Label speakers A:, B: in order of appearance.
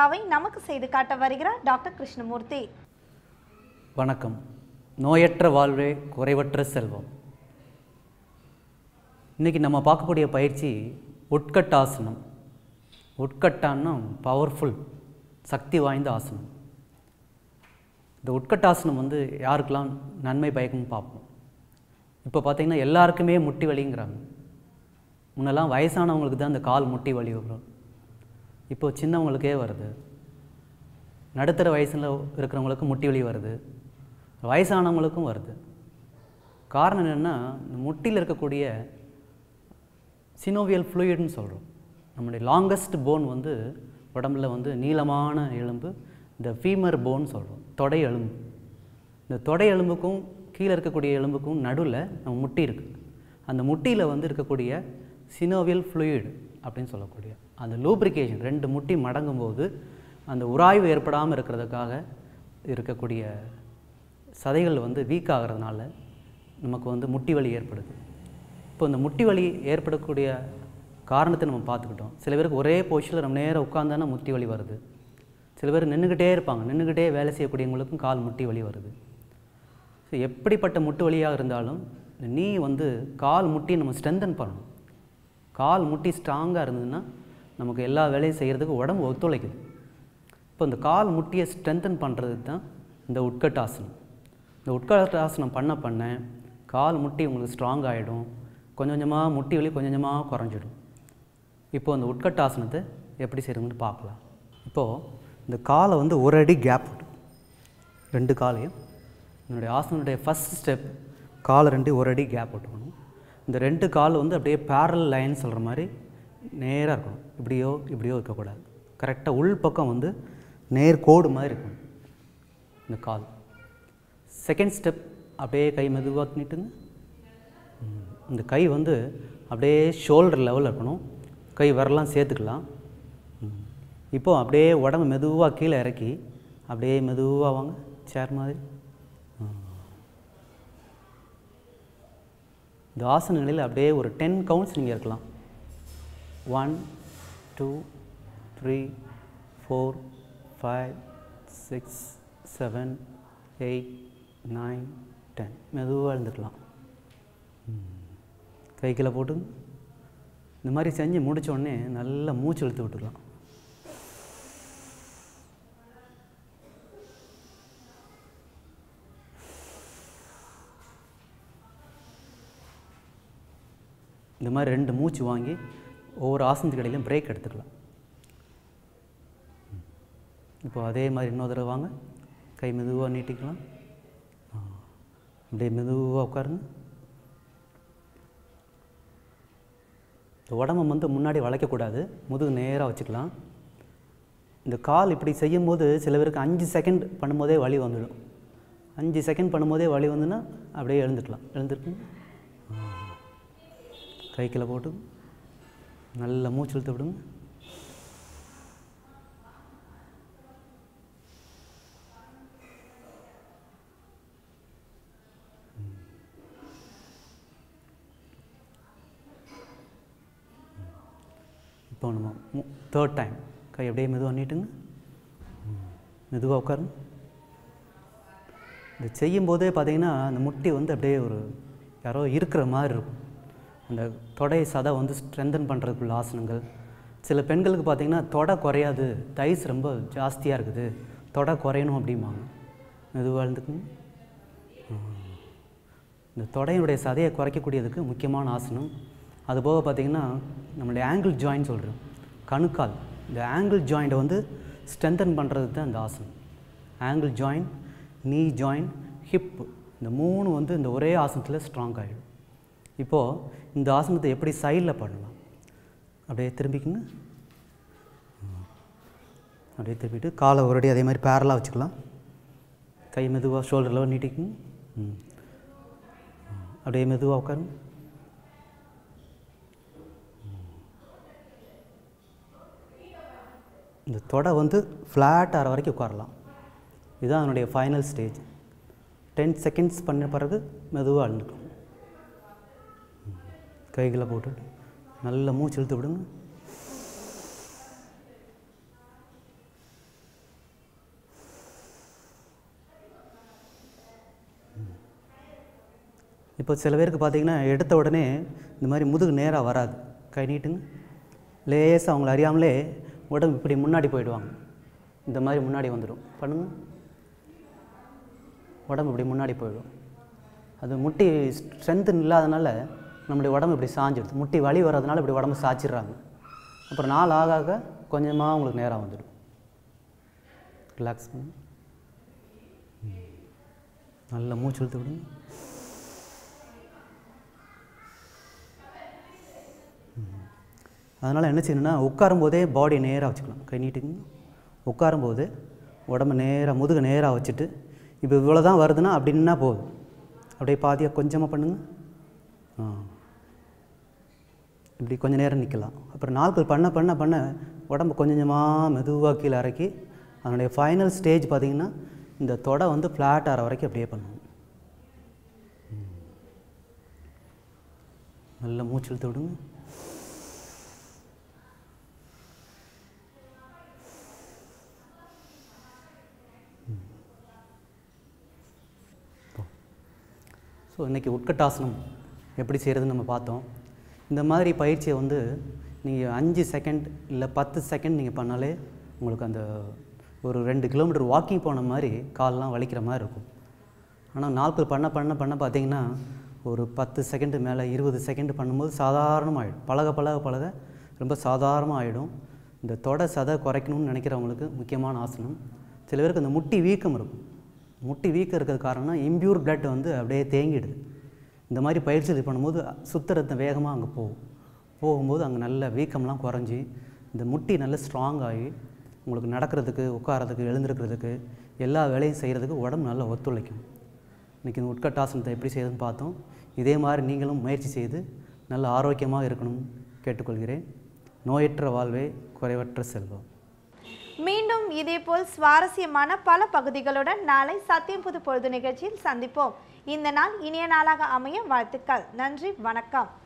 A: யோகாவை நமக்கு செய்து காட்ட வருகிறார் டாக்டர் கிருஷ்ணமூர்த்தி
B: வணக்கம் நோயற்ற வாழ்வே குறைவற்ற செல்வம் இன்றைக்கி நம்ம பார்க்கக்கூடிய பயிற்சி உட்கட்டாசனம் உட்கட்டான்னா பவர்ஃபுல் சக்தி வாய்ந்த ஆசனம் இந்த உட்கட்டாசனம் வந்து யாருக்கெல்லாம் நன்மை பயக்கும்னு பார்ப்போம் இப்போ பார்த்தீங்கன்னா எல்லாருக்குமே முட்டி வலிங்கிறாங்க முன்னெல்லாம் வயசானவங்களுக்கு தான் இந்த கால் முட்டி வலி வரும் இப்போ சின்னவங்களுக்கே வருது நடுத்தர வயசில் இருக்கிறவங்களுக்கு முட்டி வலி வருது வயசானவங்களுக்கும் வருது காரணம் என்னென்னா இந்த முட்டியில் இருக்கக்கூடிய சினோவியல் ஃப்ளூயிட்னு சொல்கிறோம் நம்மளுடைய லாங்கஸ்ட் போன் வந்து உடம்புல வந்து நீளமான எலும்பு இந்த ஃபீமர் போன் சொல்கிறோம் தொடை எலும்பு இந்த தொடை எலும்புக்கும் கீழே இருக்கக்கூடிய எலும்புக்கும் நடுவில் நம்ம முட்டி இருக்குது அந்த முட்டியில் வந்து இருக்கக்கூடிய சினோவியல் ஃப்ளூயிட் அப்படின்னு சொல்லக்கூடிய அந்த லூப்ரிகேஷன் ரெண்டு முட்டி மடங்கும் போது அந்த உராய்வு ஏற்படாமல் இருக்கிறதுக்காக இருக்கக்கூடிய சதைகள் வந்து வீக் ஆகிறதுனால நமக்கு வந்து முட்டி வலி ஏற்படுது இப்போ இந்த முட்டி வலி ஏற்படக்கூடிய காரணத்தை நம்ம பார்த்துக்கிட்டோம் சில பேருக்கு ஒரே பொசிஷனில் நம்ம நேரம் உட்காந்தானா முட்டி வலி வருது சில பேர் நின்றுக்கிட்டே இருப்பாங்க நின்றுக்கிட்டே வேலை செய்யக்கூடியவங்களுக்கும் கால் முட்டி வலி வருது ஸோ எப்படிப்பட்ட முட்டு வலியாக இருந்தாலும் இந்த நீ வந்து கால் முட்டியை நம்ம ஸ்ட்ரென்தன் பண்ணணும் கால் முட்டி ஸ்ட்ராங்காக இருந்ததுன்னா நமக்கு எல்லா வேலையும் செய்கிறதுக்கு உடம்பு ஒத்துழைக்குது இப்போ இந்த கால் முட்டியை ஸ்ட்ரென்தன் பண்ணுறதுக்கு தான் இந்த உட்கட்டாசனம் இந்த உட்கட்டாசனம் பண்ண பண்ண கால் முட்டி உங்களுக்கு ஸ்ட்ராங் ஆகிடும் கொஞ்சம் கொஞ்சமாக முட்டி வலி கொஞ்சம் கொஞ்சமாக குறைஞ்சிடும் இப்போ அந்த உட்கட்டாசனத்தை எப்படி செய்யறதுன்னு பார்க்கலாம் இப்போது இந்த காலை வந்து ஒரு அடி கேப் விட்டு ரெண்டு காலையும் என்னுடைய ஆசனுடைய ஃபஸ்ட் ஸ்டெப் காலை ரெண்டு ஒரு அடி கேப் விட்டுக்கணும் இந்த ரெண்டு கால் வந்து அப்படியே பேரல் லைன் சொல்கிற மாதிரி நேராக இருக்கணும் இப்படியோ இப்படியோ இருக்கக்கூடாது கரெக்டாக உள் பக்கம் வந்து நேர் கோடு மாதிரி இருக்கணும் இந்த கால் செகண்ட் ஸ்டெப் அப்படியே கை மெதுவாக நீட்டுங்க ம். இந்த கை வந்து அப்படியே ஷோல்டர் லெவலில் இருக்கணும் கை விரலாம் சேர்த்துக்கலாம் ம். இப்போ அப்படியே உடம்பு மெதுவாக கீழே இறக்கி அப்படியே மெதுவாக வாங்க சேர் மாதிரி ஆ. இந்த ஆசன நிலையில் அப்படியே ஒரு டென் கவுண்ட்ஸ் நீங்கள் இருக்கலாம் one two three four five six seven eight nine ten மெதுவாக எழுந்துக்கலாம் கை கீழே போட்டு இந்த மாதிரி செஞ்சு முடிச்ச உடனே நல்லா மூச்சு இழுத்து விட்டுக்கலாம் இந்த மாதிரி ரெண்டு மூச்சு வாங்கி ஒவ்வொரு ஆசனத்துக்கு இடையிலும் பிரேக் எடுத்துக்கலாம் இப்போ அதே மாதிரி இன்னொரு தடவை வாங்க கை மெதுவாக நீட்டிக்கலாம் ஆ. அப்படியே மெதுவாக உட்காருங்க இந்த உடம்பை வந்து முன்னாடி வளைக்கக்கூடாது முதுகு நேராக வச்சுக்கலாம் இந்த கால் இப்படி செய்யும்போது சில பேருக்கு அஞ்சு செகண்ட் பண்ணும்போதே வலி வந்துடும் அஞ்சு செகண்ட் பண்ணும்போதே வலி வந்துன்னா அப்படியே எழுந்துக்கலாம் எழுந்துருக்குங்க கை கீழே போட்டு நல்ல மூச்சு இழுத்து விடுங்க இப்போ நம்ம தேர்ட் டைம் கை அப்படியே மெதுவாக நீட்டுங்க மெதுவாக உட்காருங்க இது செய்யும்போதே பார்த்தீங்கன்னா அந்த முட்டி வந்து அப்படியே ஒரு யாரோ இருக்கிற மாதிரி இருக்கும் அந்த தொடை சதை வந்து ஸ்ட்ரென்தன் பண்ணுறதுக்குள்ள ஆசனங்கள் சில பெண்களுக்கு பார்த்தீங்கன்னா தொடை குறையாது தைஸ் ரொம்ப ஜாஸ்தியாக இருக்குது தொடை குறையணும் அப்படிம்பாங்க மெதுவாக எழுந்துக்குங்க இந்த தொடையினுடைய சதையை குறைக்கக்கூடியதுக்கு முக்கியமான ஆசனம் அதுபோக பார்த்திங்கன்னா நம்மளுடைய ஆங்கிள் ஜாயிண்ட் சொல்கிறோம் கணுக்கால் இந்த ஆங்கிள் ஜாயிண்ட்டை வந்து ஸ்ட்ரென்தன் பண்ணுறதுக்கு தான் இந்த ஆசனம் ankle joint knee joint hip இந்த மூணு வந்து இந்த ஒரே ஆசனத்தில் ஸ்ட்ராங் ஆகிடும் இப்போது இந்த ஆசனத்தை எப்படி சைடில் பண்ணலாம் அப்படியே திரும்பிக்குங்க அப்படியே திருப்பிட்டு காலை ஒரு அடி அதே மாதிரி பேரலாக வச்சுக்கலாம் கை மெதுவாக ஷோல்டரில் நீட்டிக்குங்க ம் அப்படியே மெதுவாக உட்காருங்க இந்த தொடை வந்து ஃப்ளாட் ஆகிற வரைக்கும் உட்காரலாம் இதுதான் அதனுடைய ஃபைனல் ஸ்டேஜ் டென் செகண்ட்ஸ் பண்ண பிறகு மெதுவாக அழுந்துக்கும் கைகளை போட்டுட்டு நல்ல மூச்சு இழுத்து விடுங்க இப்போ சில பேருக்கு பார்த்தீங்கன்னா எடுத்த உடனே இந்த மாதிரி முதுகு நேராக வராது கை நீட்டுங்க லேசாக அவங்கள அறியாமலே உடம்பு இப்படி முன்னாடி போயிடுவாங்க இந்த மாதிரி முன்னாடி வந்துடும் பண்ணுங்க உடம்பு இப்படி முன்னாடி போயிடும் அது முட்டி ஸ்ட்ரென்த்து இல்லாதனால நம்மளுடைய உடம்பு இப்படி சாஞ்சிடுது முட்டி வலி வர்றதுனால இப்படி உடம்பு சாய்ச்சிடுறாங்க அப்புறம் நாள் ஆக ஆக கொஞ்சமாக உங்களுக்கு நேராக வந்துடும் ரிலாக்ஸ் பண்ணு ம். நல்ல மூச்சு இழுத்து விடுங்க அதனால் என்ன செய்யணும்னா உட்காரும்போதே பாடி நேராக வச்சுக்கலாம் கை நீட்டுங்க உட்காரும்போது உடம்பு நேராக முதுகு நேராக வச்சுட்டு இப்போ இவ்வளோ தான் வருதுன்னா அப்படின்னா போதும் அப்படியே பாதியாக கொஞ்சமாக பண்ணுங்க ஆ இப்படி கொஞ்ச நேரம் நிற்கலாம் அப்புறம் நாட்கள் பண்ண பண்ண பண்ண உடம்பு கொஞ்சம் கொஞ்சமாக மெதுவாக கீழே இறக்கி அதனுடைய ஃபைனல் ஸ்டேஜ் பார்த்திங்கன்னா இந்த தொடை வந்து ஃப்ளாட் ஆகிற வரைக்கும் அப்படியே பண்ணணும் ம். நல்ல மூச்சு இழுத்து விடுங்க ஸோ இன்றைக்கி உட்கட்டாசனம் எப்படி செய்கிறதுன்னு நம்ம பார்த்தோம் இந்த மாதிரி பயிற்சியை வந்து நீங்கள் அஞ்சு செகண்ட் இல்லை பத்து செகண்ட் நீங்கள் பண்ணாலே உங்களுக்கு அந்த ஒரு ரெண்டு கிலோமீட்டர் வாக்கிங் போன மாதிரி கால்லாம் வலிக்கிற மாதிரி இருக்கும் ஆனால் நாட்கள் பண்ண பண்ண பண்ண பார்த்தீங்கன்னா ஒரு பத்து செகண்டு மேலே இருபது செகண்ட் பண்ணும்போது சாதாரணமாகிடும் பழக பழக பழக ரொம்ப சாதாரணமாக ஆகிடும் இந்த தொடை சதை குறைக்கணும்னு நினைக்கிறவங்களுக்கு முக்கியமான ஆசனம் சில பேருக்கு அந்த முட்டி வீக்கம் இருக்கும் முட்டி வீக்கம் இருக்கிறது காரணம் இம்பியூர் பிளட் வந்து அப்படியே தேங்கிடுது இந்த மாதிரி பயிற்சிகள் பண்ணும்போது சுத்த ரத்தம் வேகமாக அங்கே போகும் போகும்போது அங்கே நல்ல வீக்கம்லாம் குறைஞ்சி இந்த முட்டி நல்ல ஸ்ட்ராங் ஆகி உங்களுக்கு நடக்கிறதுக்கு உட்காரதுக்கு எழுந்திருக்கிறதுக்கு எல்லா வேலையும் செய்கிறதுக்கு உடம்பு நல்லா ஒத்துழைக்கும் இன்றைக்கி இந்த உட்கட்டாசனத்தை எப்படி செய்யுதுன்னு பார்த்தோம் இதே மாதிரி நீங்களும் முயற்சி செய்து நல்ல ஆரோக்கியமாக இருக்கணும் கேட்டுக்கொள்கிறேன் நோயற்ற வாழ்வே குறைவற்ற செல்வம்
A: மீண்டும் இதேபோல் சுவாரஸ்யமான பல பகுதிகளுடன் நாளை சத்தியம் புது பொழுது நிகழ்ச்சியில் சந்திப்போம் இந்த நாள் இனிய நாளாக அமைய வாழ்த்துக்கள் நன்றி வணக்கம்